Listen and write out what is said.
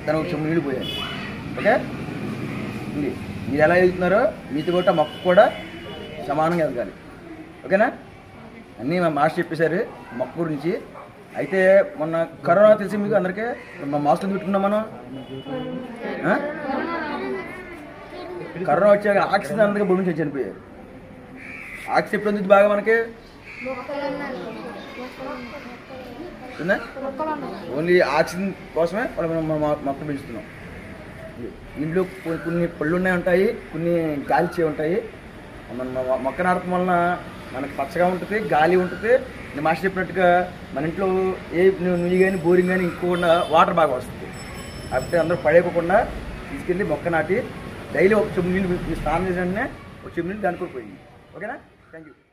దాని ఒక చెంబు నీళ్ళు పోయాలి ఓకే ఇది మీరు ఎలా వెళ్తున్నారో మీతో కూడా మొక్క కూడా సమానంగా ఎదగాలి ఓకేనా అన్నీ మా మాస్టర్ చెప్పేశారు మొక్క గురించి అయితే మొన్న కరోనా తెలిసి మీకు అందరికీ మా మాస్టర్ పెట్టుకున్నాం మనం ఆ? కరోనా వచ్చాక ఆక్సిజన్ అందరికీ భూమి నుంచి చనిపోయారు ఆక్సిజన్ ఎప్పుడు అందుతుంది బాగా మనకి ఉందా? ఓన్లీ ఆక్సిజన్ కోసమే మనం మనం మొ- మొక్క పెంచుతున్నాం ఇంట్లో కొ- కొన్ని పళ్ళు ఉన్నాయి ఉంటాయి కొన్ని గాలి చే ఉంటాయి మన మొ- మొక్క నాటడం వలన మనకి పచ్చగా ఉంటుంది గాలి ఉంటుంది నేను మాస్టర్ చెప్పినట్టుగా మన ఇంట్లో ఏ ను- నుయ్యి కానీ బోరింగ్ కానీ ఇంకోకుండా వాటర్ బాగా వస్తుంది కాబట్టి అందరూ పడేయకుండా తీసుకెళ్ళి మొక్క నాటి డైలీ ఒక చెంబు నీళ్ళు మీరు స్నానం చేసిన వెంటనే ఒక చెంబు నీళ్ళు దానికి కూడా పోయింది ఓకేనా థ్యాంక్ యూ